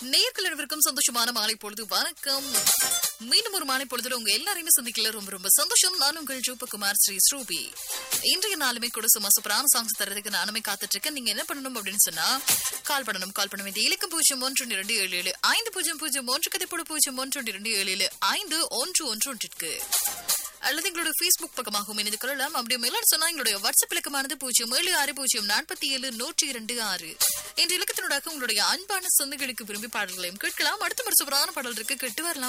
நேர்கள் அனைவருக்கும் சந்தோஷமான மாலை பொழுது வணக்கம் மீண்டும் ஒரு மாலை பொழுதுல உங்க எல்லாரையுமே சந்திக்கல ரொம்ப ரொம்ப சந்தோஷம் நான் உங்கள் ஜூபகுமார் ஸ்ரீ ஸ்ரூபி இன்றைய நாளுமே கூட சும்மா சூப்பரான சாங்ஸ் தரதுக்கு நானுமே காத்துட்டு இருக்கேன் நீங்க என்ன பண்ணணும் அப்படின்னு சொன்னா கால் பண்ணணும் கால் பண்ண வேண்டிய இலக்கம் பூஜ்ஜியம் ஒன்று இரண்டு ஏழு ஏழு ஐந்து பூஜ்ஜியம் பூஜ்ஜியம் ஒன்று கதைப்போடு பூஜ்ஜியம் ஒன்று இரண்டு ஏழு ஏழு ஐந்து ஒன்று ஒன்று ஒன்றிற்கு அல்லது எங்களோட ஃபேஸ்புக் பக்கமாகவும் இணைந்து கொள்ளலாம் அப்படி மேலும் சொன்னா எங்களுடைய வாட்ஸ்அப் இலக்கமானது பூஜ்ஜியம் ஏழு ஆறு பூஜ்ஜியம் நாற்பத்தி ஏழு நூற்றி இரண்டு ஆறு என்ற இலக்கத்தினூடாக உங்களுடைய அன்பான சொந்தங்களுக்கு விரும்பி பாடல்களையும் கேட்கலாம் அடுத்த ஒரு சூப்பரான பாடல் இருக்கு கேட்டு வரலாம்